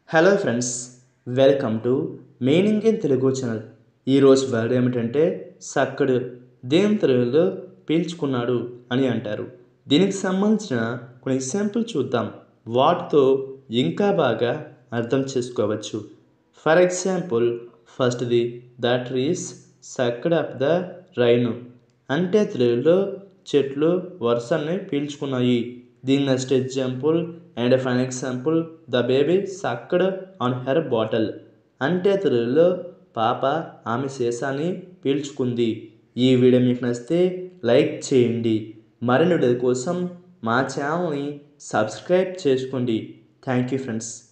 hello friends welcome to meaning in Telugu channel ఈరోజు word ఏమిటంటే sucked దేని తెలుగులో పీల్చుకున్నాడు అని అంటారు దీనికి సంబంధించిన కొన్ని ఎగ్జాంపుల్ చూద్దాం వాటితో ఇంకా బాగా అర్థం చేసుకోవచ్చు ఫర్ ఎగ్జాంపుల్ ఫస్ట్ది the trees sucked up the rain అంటే తెలుగులో చెట్లు వర్షాన్ని పీల్చుకున్నాయి దీని next example and fine example the baby sucked on her bottle అంటే తెలుగులో పాప ఆమె సీసాని పీల్చుకుంది ఈ వీడియో మీకు నచ్చితే లైక్ చేయండి మరిన్ని వీడియో కోసం మా ఛానల్ని సబ్స్క్రైబ్ చేసుకోండి థ్యాంక్ యూ ఫ్రెండ్స్